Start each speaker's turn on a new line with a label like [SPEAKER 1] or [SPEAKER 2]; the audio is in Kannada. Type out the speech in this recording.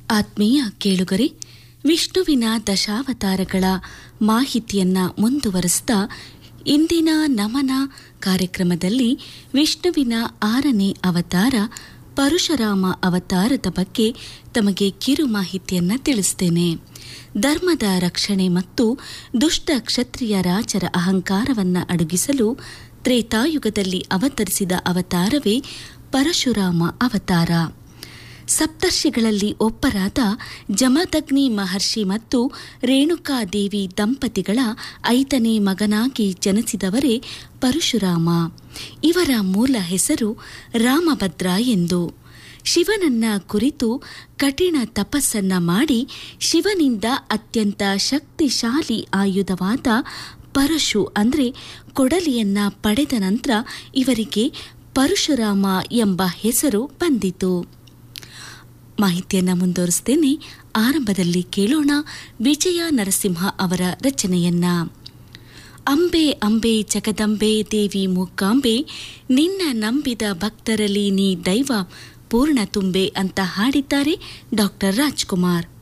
[SPEAKER 1] ಆತ್ಮೀಯ ಕೇಳುಗರೆ ವಿಷ್ಣುವಿನ ದಶಾವತಾರಗಳ ಮಾಹಿತಿಯನ್ನ ಮುಂದುವರಿಸ್ತಾ ಇಂದಿನ ನಮನ ಕಾರ್ಯಕ್ರಮದಲ್ಲಿ ವಿಷ್ಣುವಿನ ಆರನೇ ಅವತಾರ ಪರಶುರಾಮ ಅವತಾರದ ಬಗ್ಗೆ ತಮಗೆ ಕಿರು ಮಾಹಿತಿಯನ್ನ ತಿಳಿಸ್ತೇನೆ ಧರ್ಮದ ರಕ್ಷಣೆ ಮತ್ತು ದುಷ್ಟ ಕ್ಷತ್ರಿಯ ರಾಜರ ಅಹಂಕಾರವನ್ನ ಅಡಗಿಸಲು ತ್ರೇತಾಯುಗದಲ್ಲಿ ಅವತರಿಸಿದ ಅವತಾರವೇ ಪರಶುರಾಮ ಅವತಾರ ಸಪ್ತರ್ಷಿಗಳಲ್ಲಿ ಒಬ್ಬರಾದ ಜಮದಗ್ನಿ ಮಹರ್ಷಿ ಮತ್ತು ರೇಣುಕಾದೇವಿ ದಂಪತಿಗಳ ಐದನೇ ಮಗನಾಗಿ ಜನಿಸಿದವರೇ ಪರಶುರಾಮ ಇವರ ಮೂಲ ಹೆಸರು ರಾಮಭದ್ರ ಎಂದು ಶಿವನನ್ನ ಕುರಿತು ಕಠಿಣ ತಪಸ್ಸನ್ನ ಮಾಡಿ ಶಿವನಿಂದ ಅತ್ಯಂತ ಶಕ್ತಿಶಾಲಿ ಆಯುಧವಾದ ಪರಶು ಅಂದ್ರೆ ಕೊಡಲಿಯನ್ನ ಪಡೆದ ನಂತರ ಇವರಿಗೆ ಪರಶುರಾಮ ಎಂಬ ಹೆಸರು ಬಂದಿತು ಮಾಹಿತಿಯನ್ನ ಮುಂದುವರಿಸ್ತೇನೆ ಆರಂಭದಲ್ಲಿ ಕೇಳೋಣ ವಿಜಯ ನರಸಿಂಹ ಅವರ ರಚನೆಯನ್ನ ಅಂಬೆ ಅಂಬೆ ಜಗದಂಬೆ ದೇವಿ ಮೂಕಾಂಬೆ ನಿನ್ನ ನಂಬಿದ ಭಕ್ತರಲ್ಲಿ ನೀ ದೈವ ಪೂರ್ಣ ತುಂಬೆ ಅಂತ ಹಾಡಿದ್ದಾರೆ ಡಾಕ್ಟರ್ ರಾಜ್ಕುಮಾರ್